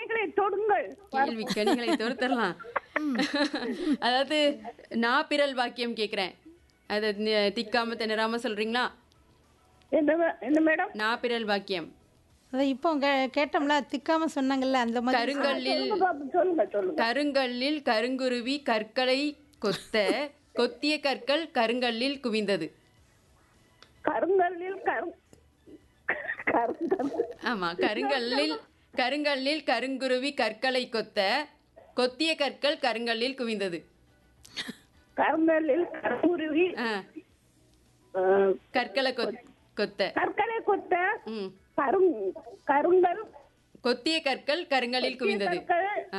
கனிகளை தொடுங்கள் கேள்வி கனிகளை தோர்த்தரலாம் அதாவது நான் பிறல் வாக்கியம் கேக்குறேன் அது நி- திக்காம திணறாம சொல்றீங்களா என்ன மே- என்ன மேடம் நான் பிறல் வாக்கியம் அதை இப்போ கே- கேட்டோம்ல திக்காம சொன்னாங்கல்ல அந்த மாதிரி கருங்கல்லில் சொல்லுங்க பாப்போம், சொல்லுங்க சொல்லுங்க கருங்கல்லில் கருங்குருவி கற்களை கொத்த கொத்திய கற்கள் கருங்கல்லில் குவிந்தது கருங்கல்லில் கரு கருங்கல் ஆமா கருங்கல்லில் கருங்கல்லில் கருங்குருவி கற்களை கொத்த கொத்திய கற்கள் கருங்கல்லில் குவிந்தது கருங்கல்லில் கருங்குருவி ஆ, அஹ், கற்களை கொத்- கொத்த கற்களை கொத்த ம் கருங் கருங்கல் கொத்திய கற்கள் கருங்கல்லில் குவிந்தது கற்கள் ஆ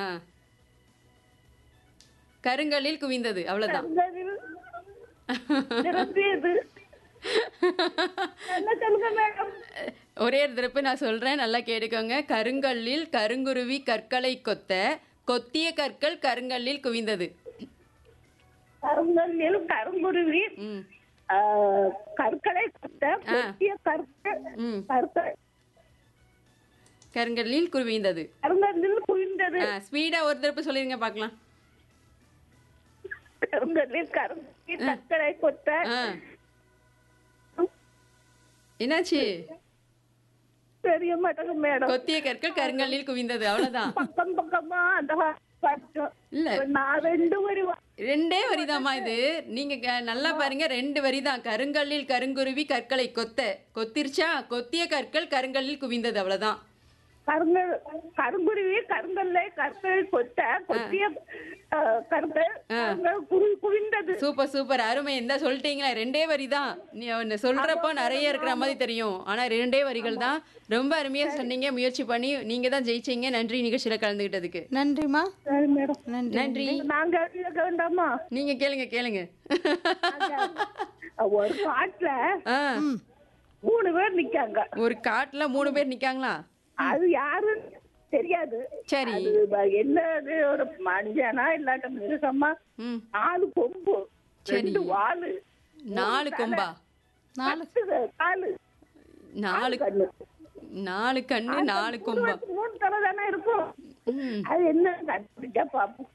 கருங்கல்லில் குவிந்தது அவ்வளவுதான் கருங்கலில் நிரம்பியது என்ன சொல்லுங்க மேடம் ஒரே ஒரு தடவை நான் சொல்றேன் நல்லா கேட்டுக்கோங்க கருங்கல்லில் கருங்குருவி கற்களை கொத்த கொத்திய கற்கள் கருங்கல்லில் குவிந்தது கருங்கல்லில் கருங்குருவி ம் அஹ், கற்களை கொத்த கொத்திய கற்கள் ம் கற்கள் கருங்கல்லில் குவிந்தது கருங்கல்லில் குவிந்தது ஆ ஸ்பீடா ஒரு தடவை சொல்லிருங்க பார்க்கலாம் கருங்கல்லில் கருங்குருவி கற்களை கொத்த ஆ என்னாச்சு தெரிய மாட்டேங்குது மேடம் கொத்திய கற்கள் கருங்கல்லில் குவிந்தது அவ்வளவுதான் பக்கம் பக்கமா அந்த பார்த்தோம் இல்ல நான் ரெண்டு வரி வா- ரெண்டே வரிதாம்மா இது நீங்க க- நல்லா பாருங்க ரெண்டு வரிதான் கருங்கல்லில் கருங்குருவி கற்களை கொத்த கொத்திருச்சா கொத்திய கற்கள் கருங்கல்லில் குவிந்தது அவ்வளவுதான் கருங்கல் கருங்குருவி கருங்கல்லை கற்களை கொத்த கொத்திய அஹ், கற்கள் கருங்கல் குரு குவிந்தது சூப்பர் சூப்பர் அருமை இந்த சொல்லிட்டீங்களா ரெண்டே வரி தான் நீ ஒன்னு சொல்றப்போ நிறைய இருக்கிற மாதிரி தெரியும் ஆனா ரெண்டே வரிகள் தான் ரொம்ப அருமையா சொன்னீங்க முயற்சி பண்ணி நீங்க தான் ஜெயிச்சீங்க நன்றி நிகழ்ச்சியில கலந்துகிட்டதுக்கு நன்றிம்மா சரி மேடம் நன்றி நன்றி நாங்க கேட்க வேண்டாமா நீங்க கேளுங்க கேளுங்க ஒரு காட்டுல ஆ, மூணு பேர் நிக்காங்க ஒரு காட்டுல மூணு பேர் நிக்காங்களா அது யாரும் தெரியாது சரி அது ப- என்ன அது ஒரு மனுஷனா இல்லாட்ட மிருகமா ம் நாலு கொம்பு சரி. ரெண்டு வாலு நாலு கொம்பா நாலு பத்து காலு நாலு கண்ணு நாலு கண்ணு நாலு கொம்பா மூணு தலை தானே இருக்கும் ம் அது என்ன கண்டுபிடிச்சா பாப்போம்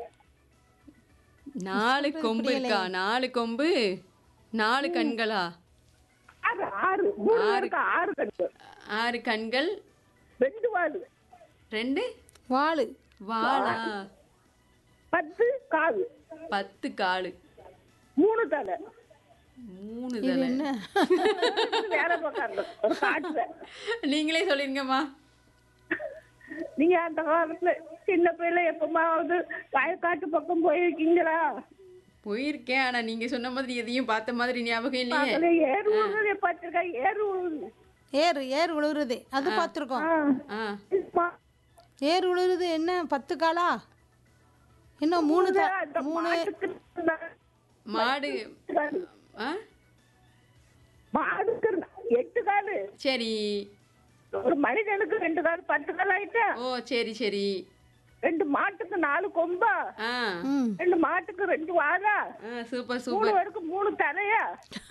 நாலு கொம்பு இருக்கா நாலு கொம்பு நாலு கண்களா ஆறு ஆறு மூணு பேருக்கு ஆறு கண்ணு ஆறு கண்கள் ரெண்டு வாலு ரெண்டு வாளு வாளா பத்து காலு பத்து காலு மூணு தலை மூணு இது தலை என்ன வேலை பார்க்கறாங்க ஒரு காட்டுல நீங்களே சொல்லிருங்கம்மா நீங்க அந்த காலத்துல சின்ன பிள்ளை எப்பமாவது வயக்காட்டு பக்கம் போயிருக்கீங்களா போயிருக்கேன் ஆனா நீங்க சொன்ன மாதிரி எதையும் பார்த்த மாதிரி ஞாபகம் இல்லையே அதுல ஏறு உழுறதை பார்த்திருக்கா ஏறு உழுது ஏறு ஏறு உழுவுறது அது பார்த்துருக்கோம் ஆ மா- ஏறு உழுவுறது என்ன பத்து காலா இன்னும் மூணு த- அந்த மூணு மாட்டுக்கு மாடு காலு. ஆ மாடுக்கு எட்டு காலு சரி ஒரு மனிதனுக்கு ரெண்டு கால் பத்து கால் ஆயிட்டா ஓ சரி சரி ரெண்டு மாட்டுக்கு நாலு கொம்பா ஆ ம் ரெண்டு மாட்டுக்கு ரெண்டு வாழா ஆ, சூப்பர் மூணு சூப்பர் பேருக்கு மூணு தலையா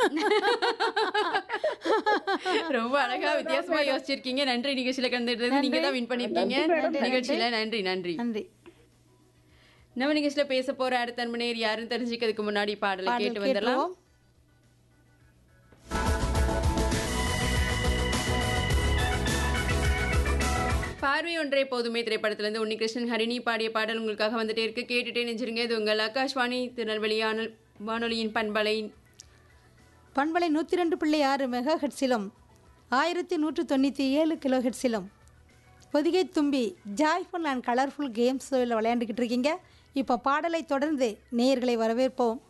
ரொம்ப அழகா வித்தியாசமா யோசிச்சிருக்கீங்க நன்றி நிகழ்ச்சியில கலந்துட்டு நீங்க தான் வின் பண்ணிருக்கீங்க நிகழ்ச்சியில நன்றி நன்றி நன்றி நம்ம நிகழ்ச்சியில பேச போற அடுத்த அன்பனேர் யாருன்னு தெரிஞ்சுக்கிறதுக்கு முன்னாடி பாடலை பாடல் கேட்டு வந்துடலாம் கேட்டுருவோம் பார்வை ஒன்றே போதுமே திரைப்படத்திலிருந்து உன்னிகிருஷ்ணன் ஹரிணி பாடிய பாடல் உங்களுக்காக வந்துட்டே இருக்கு கேட்டுட்டே நெஞ்சிருங்க இது உங்கள் ஆகாஷ்வாணி திருநெல்வேலி வானொலி- வானொலியின் பண்பலை பண்பலை நூற்றி ரெண்டு புள்ளி ஆறு மெகா ஹெட்ஸிலும் ஆயிரத்தி நூற்று தொண்ணூற்றி ஏழு கிலோ ஹெட்ஸிலும் பொதிகை தும்பி ஜாய்ஃபுல் அண்ட் கலர்ஃபுல் கேம்ஸ் விளையாண்டுக்கிட்டு இருக்கீங்க இப்போ பாடலை தொடர்ந்து நேயர்களை வரவேற்போம்